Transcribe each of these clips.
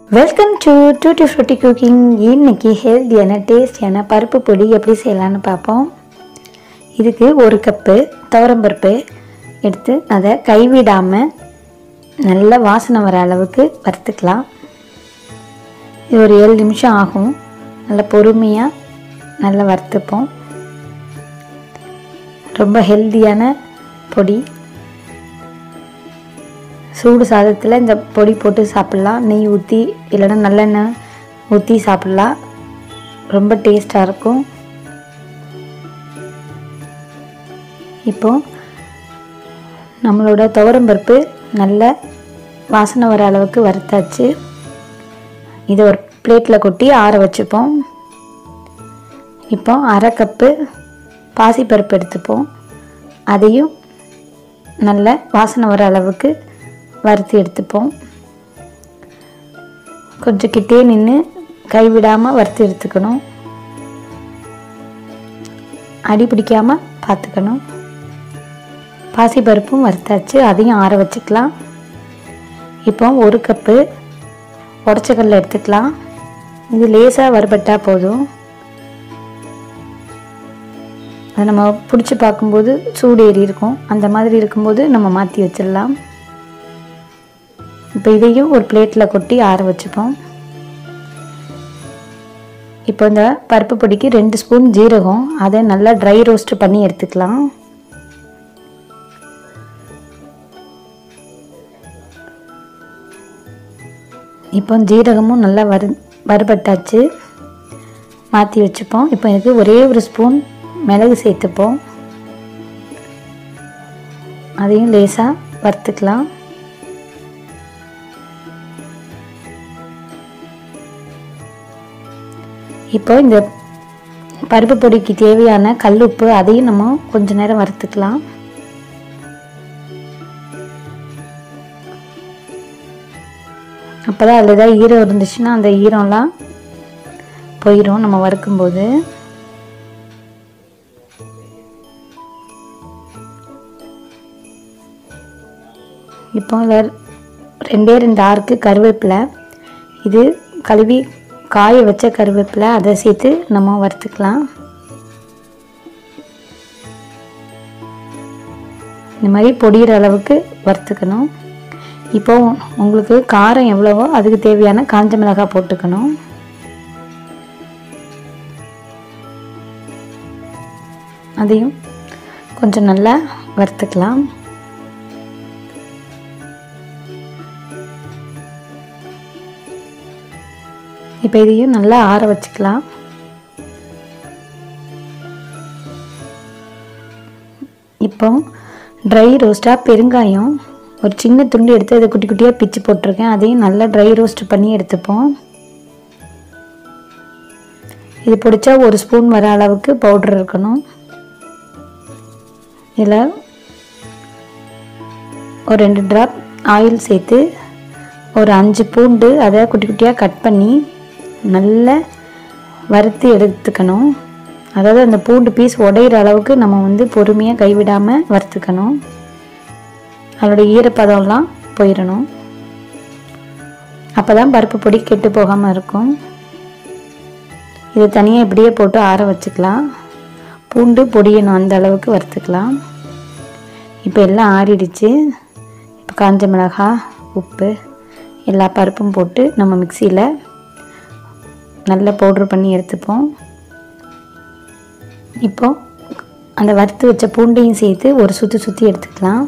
welcome to tutti frutti cooking இன்னைக்கு ஹெல்த்தியான டேஸ்டியான பருப்பு பொடி எப்படி செய்யலான்னு பார்ப்போம் இதுக்கு ஒரு கப்பு துவரம்பருப்பு எடுத்து அதை கைவிடாமல் நல்ல வாசனை வர அளவுக்கு வறுத்துக்கலாம் இது ஒரு ஏழு நிமிஷம் ஆகும் நல்லா பொறுமையாக நல்லா வறுத்துப்போம் ரொம்ப ஹெல்த்தியான பொடி சூடு சாதத்தில் இந்த பொடி போட்டு சாப்பிட்லாம் நெய் ஊற்றி இல்லைன்னா நல்லெண்ணெய் ஊற்றி சாப்பிட்லாம் ரொம்ப டேஸ்ட்டாக இருக்கும் இப்போ நம்மளோட துவரம்பருப்பு நல்ல வாசனை வர அளவுக்கு வறுத்தாச்சு இதை ஒரு பிளேட்டில் கொட்டி ஆற வச்சுப்போம் இப்போ அரை கப்பு பாசிப்பருப்பு எடுத்துப்போம் அதையும் நல்ல வாசனை வர அளவுக்கு வறுத்து எடுத்துப்போம் கொஞ்சம் கிட்டே நின்று கைவிடாமல் வறுத்து எடுத்துக்கணும் அடி பிடிக்காமல் பார்த்துக்கணும் பாசிப்பருப்பும் வறுத்தாச்சு அதையும் ஆற வச்சுக்கலாம் இப்போ ஒரு கப்பு உடச்சக்கல்ல எடுத்துக்கலாம் இது லேசாக வறுபட்டால் போதும் அதை நம்ம பிடிச்சி பார்க்கும்போது சூடு ஏறி இருக்கும் அந்த மாதிரி இருக்கும்போது நம்ம மாற்றி வச்சிடலாம் இப்போ இதையும் ஒரு பிளேட்டில் கொட்டி ஆற வச்சுப்போம் இப்போ இந்த பருப்பு பொடிக்கு ரெண்டு ஸ்பூன் ஜீரகம் அதை நல்லா ட்ரை ரோஸ்ட் பண்ணி எடுத்துக்கலாம் இப்போ ஜீரகமும் நல்லா வறு வறுபட்டாச்சு மாற்றி வச்சுப்போம் இப்போ இதுக்கு ஒரே ஒரு ஸ்பூன் மிளகு சேர்த்துப்போம் அதையும் லேசாக வறுத்துக்கலாம் இப்போ இந்த பருப்பு பொடிக்கு தேவையான கல்லுப்பு அதையும் நம்ம கொஞ்ச நேரம் வறுத்துக்கலாம் அப்போ தான் அதில் ஏதாவது ஈரம் இருந்துச்சுன்னா அந்த ஈரம்லாம் போயிடும் நம்ம வறுக்கும்போது இப்போ இதில் ரெண்டே ரெண்டு ஆறுக்கு கருவேப்பிலை இது கழுவி காய வச்ச கருவேப்பிலை அதை சேர்த்து நம்ம வறுத்துக்கலாம் இந்த மாதிரி பொடியிற அளவுக்கு வறுத்துக்கணும் இப்போ உங்களுக்கு காரம் எவ்வளவோ அதுக்கு தேவையான காஞ்ச மிளகாய் போட்டுக்கணும் அதையும் கொஞ்சம் நல்லா வறுத்துக்கலாம் இப்போ இதையும் நல்லா ஆற வச்சுக்கலாம் இப்போ ட்ரை ரோஸ்ட்டாக பெருங்காயம் ஒரு சின்ன துண்டு எடுத்து அதை குட்டி குட்டியாக பிச்சு போட்டிருக்கேன் அதையும் நல்லா ட்ரை ரோஸ்ட் பண்ணி எடுத்துப்போம் இது பிடிச்சா ஒரு ஸ்பூன் வர அளவுக்கு பவுடர் இருக்கணும் இதில் ஒரு ரெண்டு ட்ராப் ஆயில் சேர்த்து ஒரு அஞ்சு பூண்டு அதை குட்டி குட்டியாக கட் பண்ணி நல்லா வறுத்து எடுத்துக்கணும் அதாவது அந்த பூண்டு பீஸ் உடையிற அளவுக்கு நம்ம வந்து பொறுமையாக கைவிடாமல் வறுத்துக்கணும் அதோட ஈரப்பதம்லாம் போயிடணும் அப்போ தான் பருப்பு பொடி கெட்டு போகாமல் இருக்கும் இதை தனியாக இப்படியே போட்டு ஆற வச்சுக்கலாம் பூண்டு பொடியணும் அந்த அளவுக்கு வறுத்துக்கலாம் இப்போ எல்லாம் ஆறிடுச்சு இப்போ காஞ்ச மிளகாய் உப்பு எல்லா பருப்பும் போட்டு நம்ம மிக்சியில் நல்லா பவுட்ரு பண்ணி எடுத்துப்போம் இப்போ அந்த வறுத்து வச்ச பூண்டையும் சேர்த்து ஒரு சுற்றி சுற்றி எடுத்துக்கலாம்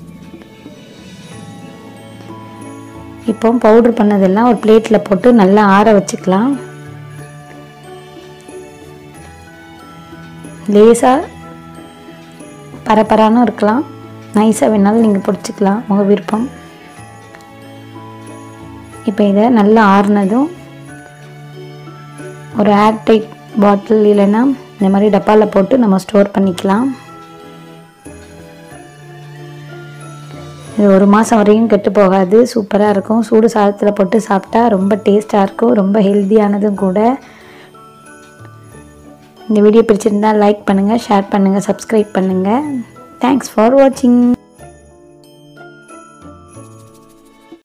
இப்போ பவுட்ரு பண்ணதெல்லாம் ஒரு பிளேட்டில் போட்டு நல்லா ஆற வச்சுக்கலாம் லேசாக பரப்பரானும் இருக்கலாம் நைஸாக வேணாலும் நீங்கள் பிடிச்சிக்கலாம் உங்கள் விருப்பம் இப்போ இதை நல்லா ஆறுனதும் ஒரு ஏர்டைட் பாட்டில் இல்லைன்னா இந்த மாதிரி டப்பாவில் போட்டு நம்ம ஸ்டோர் பண்ணிக்கலாம் இது ஒரு மாதம் வரையும் கெட்டு போகாது சூப்பராக இருக்கும் சூடு சாதத்தில் போட்டு சாப்பிட்டா ரொம்ப டேஸ்ட்டாக இருக்கும் ரொம்ப ஹெல்த்தியானதும் கூட இந்த வீடியோ பிடிச்சிருந்தா லைக் பண்ணுங்கள் ஷேர் பண்ணுங்கள் சப்ஸ்கிரைப் பண்ணுங்கள் தேங்க்ஸ் ஃபார் வாட்சிங்